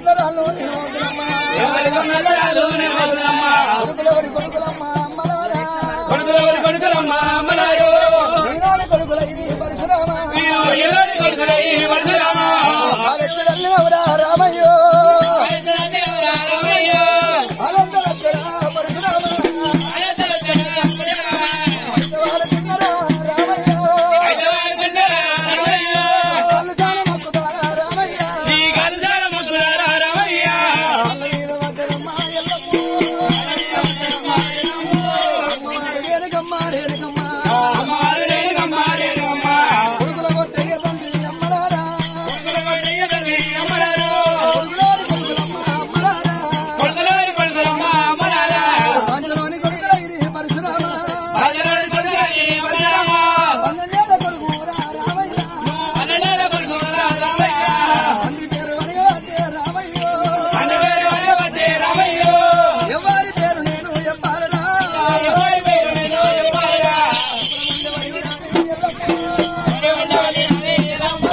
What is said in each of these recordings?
నల్లరాలు నేను వదలమ్మా. నల్లరాలు నిర్మలమ్మ కొడుకులెవరి కొడుకులమ్మ అమ్మలారా కొడుకులెవరి కొడుకులమ్మ అమ్మలారు ఈనాడు కొడుకుల ఇది పరశురామ మీరు ఎలాంటి కొడుకులై పరశురామ కాలెత్తిరల్లినవురా రామయ్యో రామయ్య అనంతరత్తరా పరశురామ అంతవారకున్నరా రామయ్యో కళ్ళు చాలా మొక్కుతారా రామయ్య నీ కలసాల ముక్కులారా రామయ్య కళ్ళ మీద పడ్డదమ్మ ఎల్లమ్మ అమ్మవారి వేరుకమ్మ రేణుకమ్మ అమ్మవారు రేణుకమ్మ రేణుకమ్మ కొడుకుల కొట్టయ్య తండ్రి అమ్మలారా కొడుకులవయ్య తల్లి అమ్మలారు కొడుకులారి కొడుకులమ్మ అమ్మలారా కొడుకులవరి కొడుకులమ్మ అమ్మలారా పంచలోని కొడుకుల ఇది పరశురామ రాజరాజు కొడుకులై పరశురామ పన్నెండేళ్ల కొడుకురా రామయ్య పన్నెండేళ్ల కొడుకులరా రామయ్య తండ్రి పేరు అడిగా అంటే రామయ్యో అన్నవేరు అడగబట్టే రామయ్య ఎవరి పేరు నేను చెప్పాలరా ఎవరి పేరు నేను చెప్పాలిరా ఉండవల్లి అని ఎల్లమ్మ.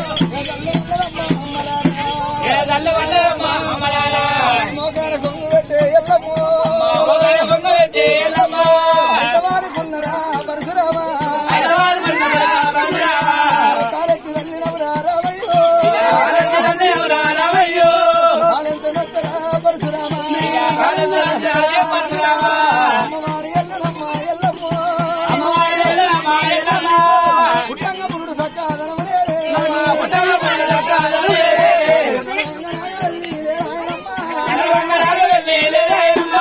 ఏ తల్లి వల్లమ్మ అమ్మలారా మోకాల కొంగు పెట్టే ఎల్లమ్మ ఒకరి బొమ్మ పెట్టి ఎల్లమ్మ ఎంతవారుకున్నరా పరశురామ హైదరాబాద్ పట్టణంలో పరశురామ కాలెత్తి వెళ్ళినవురా రామయ్యో కాలంలో తండ్రి ఎవరా రామయ్యో కాలెంత నచ్చరా పరశురామ కాలంలో రాజరాజే పరశురామ అమ్మవారి ఎల్లమ్మ ఎల్లమ్మ అమ్మవారి ఎల్లమ్మ ఎల్లమ్మ పుట్టంగ పురుడు సక్కాదనములే పుట్టల పండుగ కాదలే ఎల్లమ్మ వెళ్ళి లేదయ్యమ్మ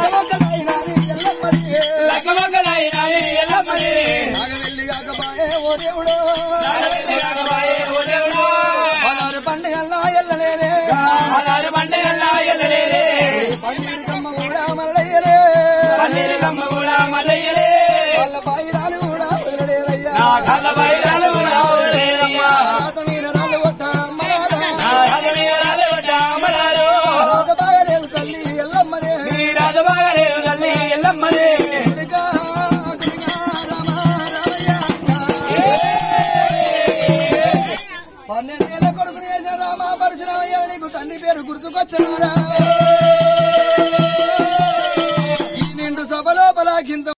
లక్కమక్కలైనాది ఎల్లమ్మని నాగవెల్లి కాకపాయే ఓ దేవుడు నాగవెల్లి రాఘవాయే ఓ దేవుడా పదహారు పండుగల్లా ఎల్లలేరే ఆనాడు పండుగల్లా ఎల్లలేరే పందిరి కమ్మ కూడా మల్లయ్యలే పన్నీరు కమ్మ కూడా మల్లయ్యలే వాళ్ళ బాయిరాలు కూడా వదలలేరయ్యా నా కళ్ళ బయటాలు కూడా వదిలేదయ్యా. రాత మీద రాళ్ళు కొట్ట అమ్మలారా నా రాజవీరాలు వడ్డ అమరాలు. రాత బాగలేదు తల్లి ఎల్లమ్మనే ఈ రాజబాగలేరు తల్లి ఎల్లమ్మని. గుడిగా గుడిగా రామ రామయ్య పన్నెండేళ్ల కొడుకుని వేసిన రామ పరశురామయ్య నీకు తండ్రి పేరు గుర్తుకొచ్చినారా